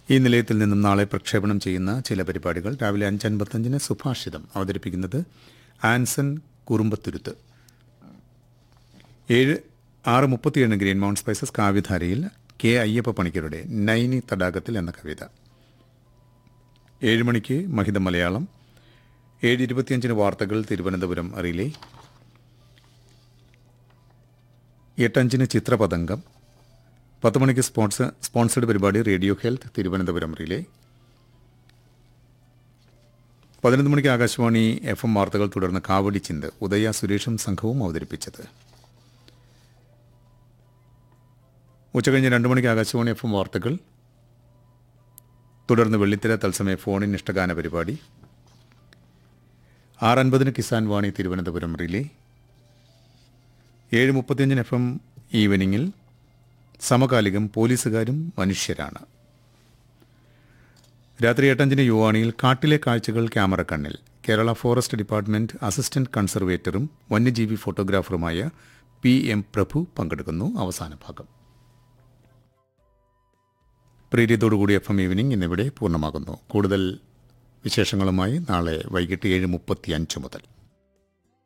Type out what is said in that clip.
ഈ നിലയത്തിൽ നിന്നും നാളെ പ്രക്ഷേപണം ചെയ്യുന്ന ചില പരിപാടികൾ രാവിലെ അഞ്ചൻപത്തഞ്ചിന് സുഭാഷിതം അവതരിപ്പിക്കുന്നത് ആൻസൺ കുറുമ്പത്തുരുത്ത് ഏഴ് ആറ് മുപ്പത്തിയേഴിന് ഗ്രീൻ മൗണ്ട് സ്പൈസസ് കാവ്യധാരയിൽ കെ അയ്യപ്പ പണിക്കരുടെ നൈനി തടാകത്തിൽ എന്ന കവിത ഏഴ് മണിക്ക് മഹിത മലയാളം ഏഴ് ഇരുപത്തിയഞ്ചിന് വാർത്തകൾ തിരുവനന്തപുരം അറിയില്ലേ എട്ടഞ്ചിന് ചിത്രപതംഗം പത്ത് മണിക്ക് സ്പോൺസ് സ്പോൺസർഡ് പരിപാടി റേഡിയോ ഹെൽത്ത് തിരുവനന്തപുരം റിലേ പതിനൊന്ന് മണിക്ക് ആകാശവാണി എഫ് എം വാർത്തകൾ തുടർന്ന് കാവടി ചിന്ത് ഉദയ സുരേഷും സംഘവും അവതരിപ്പിച്ചത് ഉച്ചകഴിഞ്ഞ് രണ്ട് മണിക്ക് ആകാശവാണി എഫ് എം വാർത്തകൾ തുടർന്ന് വെള്ളിത്തിര തത്സമയ ഫോണിൻ ഇഷ്ടഗാന പരിപാടി ആറ് അൻപതിന് കിസാൻ വാണി തിരുവനന്തപുരം റിലേ ഏഴ് മുപ്പത്തിയഞ്ചിന് എഫ് എം ഈവനിങ്ങിൽ സമകാലികം പോലീസുകാരും മനുഷ്യരാണ് രാത്രി എട്ടഞ്ചിന് യുവാണിയിൽ കാട്ടിലെ കാഴ്ചകൾ ക്യാമറ കണ്ണിൽ കേരള ഫോറസ്റ്റ് ഡിപ്പാർട്ട്മെന്റ് അസിസ്റ്റന്റ് കൺസർവേറ്ററും വന്യജീവി ഫോട്ടോഗ്രാഫറുമായ പി എം പ്രഭു പങ്കെടുക്കുന്നു അവസാന ഭാഗം പ്രീതിയോടുകൂടി എഫ് എം ഈവനിംഗ് ഇന്നിവിടെ പൂർണ്ണമാകുന്നു കൂടുതൽ വിശേഷങ്ങളുമായി നാളെ വൈകിട്ട് ഏഴ് മുപ്പത്തി അഞ്ച് മുതൽ